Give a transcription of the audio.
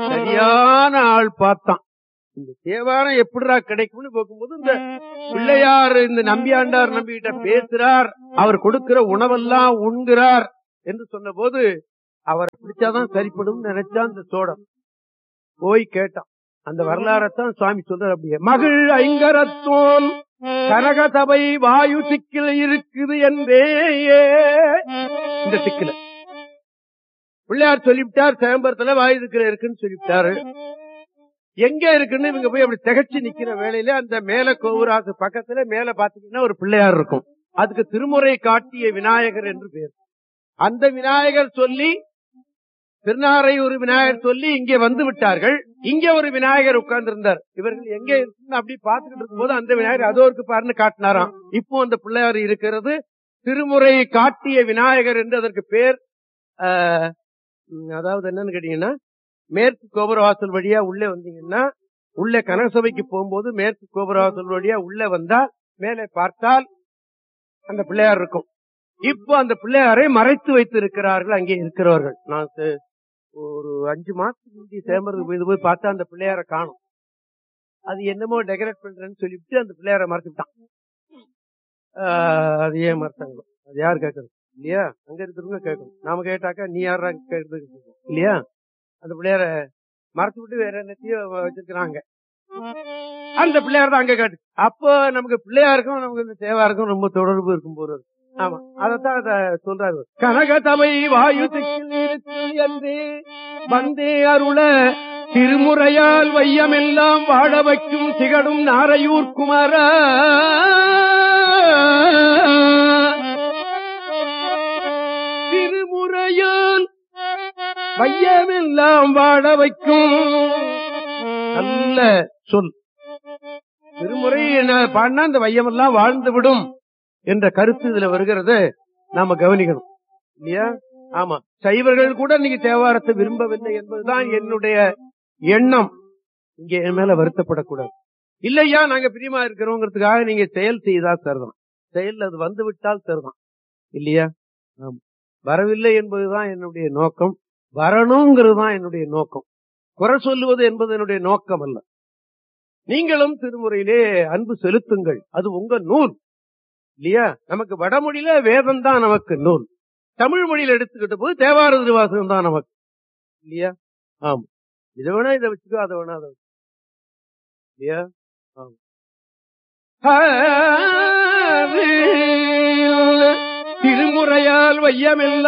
சரியான ஆள் பார்த்தான் இந்த தேவாரம் எப்படிடா கிடைக்கும்னு பார்க்கும்போது இந்த பிள்ளையார் இந்த நம்பியாண்டார் நம்பிக்கிட்ட பேசுறார் அவர் கொடுக்கிற உணவெல்லாம் உண்கிறார் என்று சொன்ன போது அவரை பிடிச்சாதான் சரிப்படும் நினைச்சா அந்த சோழன் போய் கேட்டான் அந்த வரலாறத்தான் சுவாமி சொல்றார் அப்படியே மகள் ஐங்கரத்தோன் கனகசபை வாயு சிக்கில இருக்குது என்றே இந்த சிக்கில பிள்ளையார் சொல்லிவிட்டார் சேம்பரத்துல வாயு சிக்கில இருக்குன்னு சொல்லிவிட்டாரு எங்க இருக்குன்னு இவங்க போய் அப்படி திகச்சு நிக்கிற வேலையில அந்த மேல கோபுராசு பக்கத்துல மேல பாத்தீங்கன்னா ஒரு பிள்ளையார் இருக்கும் அதுக்கு திருமுறை காட்டிய விநாயகர் என்று பேர் அந்த விநாயகர் சொல்லி திருநாரையூர் விநாயகர் சொல்லி இங்கே வந்து விட்டார்கள் இங்க ஒரு விநாயகர் உட்கார்ந்து இருந்தார் இவர்கள் எங்க இருக்குன்னு அப்படி பாத்துக்கிட்டு இருக்கும்போது அந்த விநாயகர் அதோ இருக்கு பாருன்னு காட்டினாராம் இப்போ அந்த பிள்ளையார் இருக்கிறது திருமுறை காட்டிய விநாயகர் என்று அதற்கு பேர் ஆஹ், உம், அதாவது என்னன்னு கேட்டீங்கன்னா மேற்கு கோபுரவாசல் வழியா உள்ளே வந்தீங்கன்னா உள்ளே கனகசபைக்கு போகும்போது மேற்கு கோபுரவாசல் வழியா உள்ளே வந்தா மேலே பார்த்தால் அந்த பிள்ளையார் இருக்கும் இப்போ அந்த பிள்ளையாரை மறைத்து வைத்து இருக்கிறார்கள் அங்கே இருக்கிறவர்கள் நான் சே- ஒரு அஞ்சு மாசத்துக்கு முந்தி சேம்பருக்கு போய் போய் பார்த்தா அந்த பிள்ளையார காணும் அது என்னமோ டெக்கரேட் பண்றேன்னு சொல்லிவிட்டு அந்த பிள்ளையார மறைச்சுட்டான் அது ஏன் மறைச்சாங்களோ அது யார் கேட்கறது இல்லையா அங்க இருக்கிறவங்க கேட்கணும் நாம கேட்டாக்கா நீ யாரா கேட்கறது இல்லையா அந்த பிள்ளையார மறைச்சு விட்டு வேற என்னத்தையும் வச்சிருக்கிறாங்க அந்த பிள்ளையார் தான் அங்க காட்டு அப்போ நமக்கு பிள்ளையாருக்கும் நமக்கு இந்த தேவாருக்கும் ரொம்ப தொடர்பு இருக்கும் போது ஆமா அதத்தான் அத சொல்றாரு கனகதமை வாயு திக்கில் இருக்கு என்று வந்தே அருள திருமுறையால் வையமெல்லாம் வாழ வைக்கும் திகழும் நாரையூர் குமார திருமுறையால் வையமெல்லாம் வாழ வைக்கும் நல்ல சொல் திருமுறை என்ன பாடினா இந்த வையமெல்லாம் வாழ்ந்து விடும் என்ற கருத்து இதுல வருகிறது நாம கவனிக்கணும் இல்லையா ஆமா சைவர்கள் கூட நீங்க தேவாரத்தை விரும்பவில்லை என்பதுதான் என்னுடைய எண்ணம் இங்க என் மேல வருத்தப்படக்கூடாது இல்லையா நாங்க பிரியமா இருக்கிறோங்கிறதுக்காக நீங்க செயல் செய்தா சரிதான் செயல் அது வந்து விட்டால் சரிதான் இல்லையா ஆமா வரவில்லை என்பதுதான் என்னுடைய நோக்கம் வரணுங்கிறது தான் என்னுடைய நோக்கம் குறை சொல்லுவது என்பது என்னுடைய நோக்கம் அல்ல நீங்களும் திருமுறையிலே அன்பு செலுத்துங்கள் அது உங்க நூல் இல்லையா நமக்கு வடமொழியில வேதம் தான் நமக்கு நூல் தமிழ் மொழியில எடுத்துக்கிட்ட போது தேவார திருவாசகம் தான் நமக்கு இல்லையா ஆமா இதை வேணா இதை வச்சுக்கோ அதை வேணா அதை வச்சுக்கோ. இல்லையா ஆமா திருமுறையால் வையமெல்லாம்